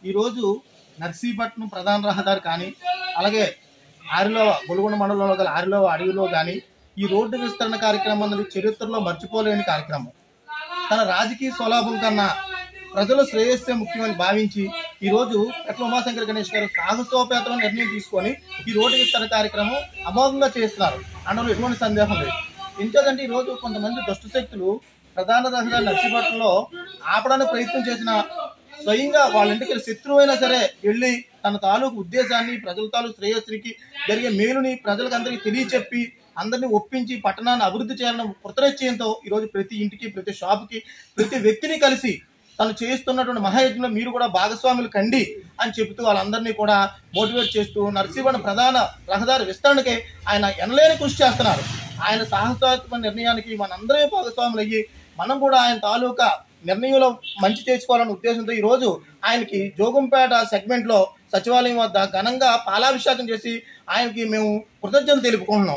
ఈరోజు నర్సీపట్నం ప్రధాన రహదారి కానీ అలాగే ఆరిలో గొలుగొండ మండలంలో గల ఆరిలో అడవిలో కానీ ఈ రోడ్డు విస్తరణ కార్యక్రమం అనేది చరిత్రలో మర్చిపోలేని కార్యక్రమం తన రాజకీయ స్వలాభం కన్నా ప్రజల శ్రేయస్సే ముఖ్యమని భావించి ఈ రోజు పెట్ల ఉమాశంకర్ గణేష్ గారు సాహసోపేతమైన నిర్ణయం తీసుకొని ఈ రోడ్డు విస్తరణ కార్యక్రమం అమోఘంగా చేస్తున్నారు అందులో ఎటువంటి సందేహం లేదు ఎందుకంటే ఈ రోజు కొంతమంది దుష్ట శక్తులు ప్రధాన రహదారి నర్సీపట్నంలో ఆపడానికి ప్రయత్నం చేసిన స్వయంగా వాళ్ళ ఇంటికి వెళ్ళి శత్రువు అయినా సరే వెళ్ళి తన తాలూకు ఉద్దేశాన్ని ప్రజల తాలూకు శ్రేయస్సునికి జరిగే మేలుని ప్రజలకు అందరికీ తెలియచెప్పి అందరినీ ఒప్పించి పట్టణాన్ని అభివృద్ధి చేయాలన్న కృతనిశ్చయంతో ఈరోజు ప్రతి ఇంటికి ప్రతి షాపుకి ప్రతి వ్యక్తిని కలిసి తను చేస్తున్నటువంటి మహాయజ్ఞంలో మీరు కూడా భాగస్వాములు కండి అని చెబుతూ వాళ్ళందరినీ కూడా మోటివేట్ చేస్తూ నర్సీవన ప్రధాన రహదారి విస్తరణకి ఆయన ఎనలేని కృషి చేస్తున్నారు ఆయన సాహసాత్మక నిర్ణయానికి మనందరమే భాగస్వాములు అయ్యి మనం కూడా ఆయన తాలూకా నిర్ణయంలో మంచి చేసుకోవాలనే ఉద్దేశంతో ఈ రోజు ఆయనకి జోగంపేట సెగ్మెంట్ లో సచివాలయం వద్ద ఘనంగా పాలాభిషేకం చేసి ఆయనకి మేము కృతజ్ఞతలు తెలుపుకుంటున్నాం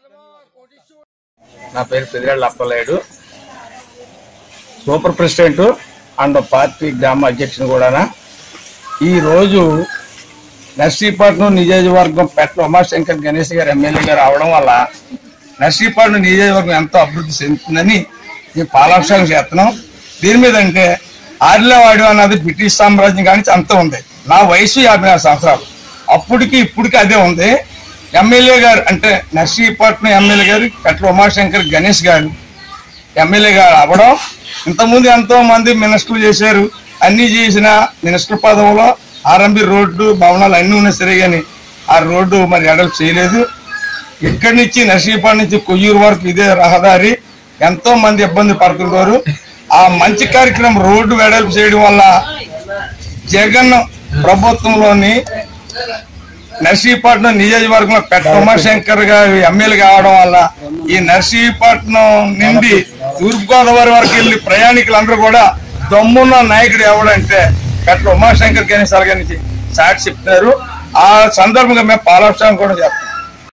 నా పేరు Pediralla Appaledu super president and party గ్రామ అధ్యక్షుని కూడా ఈ రోజు నర్సీపట్నం నియోజకవర్గం పెట్ల ఉమాశంకర్ గణేష్ గారు ఎమ్మెల్యే గారు అవడం వల్ల నర్సీపట్నం నియోజకవర్గం ఎంతో అభివృద్ధి చెందుతుందని ఈ పాలాభిషేకం చేస్తున్నాం దీని మీద అంటే ఆర్లవాడి అన్నది బ్రిటిష్ సామ్రాజ్యం కానీ అంత ఉంది నా వయసు యాభై నాలుగు సంవత్సరాలు అప్పటికి ఇప్పటికి అదే ఉంది ఎమ్మెల్యే గారు అంటే నర్సీపట్నం ఎమ్మెల్యే గారు కట్ల ఉమాశంకర్ గణేష్ గారు ఎమ్మెల్యే గారు అవ్వడం ఇంతకుముందు ఎంతో మంది మినిస్టర్లు చేశారు అన్ని చేసిన మినిస్టర్ పదవిలో ఆర్ఎంబి రోడ్డు భవనాలు అన్ని ఉన్నాయి సరే కానీ ఆ రోడ్డు మరి ఎడలు చేయలేదు ఇక్కడి నుంచి నర్సీపాడు నుంచి కొయ్యూరు వరకు ఇదే రహదారి ఎంతో మంది ఇబ్బంది పడుతున్నారు ఆ మంచి కార్యక్రమం రోడ్డు వెడల్పు చేయడం వల్ల జగన్ ప్రభుత్వంలోని నర్సీపట్నం నియోజకవర్గంలో పెద్ద ఉమాశంకర్ గారు ఎమ్మెల్యే కావడం వల్ల ఈ నర్సీపట్నం నుండి తూర్పుగోదావరి వరకు వెళ్ళి ప్రయాణికులందరూ కూడా దమ్మున్న నాయకుడు ఎవడంటే పెట్ల ఉమాశంకర్ గణేశాల గారి నుంచి సాటి చెప్తున్నారు ఆ సందర్భంగా మేము పాలాభిషేకం కూడా చేస్తాం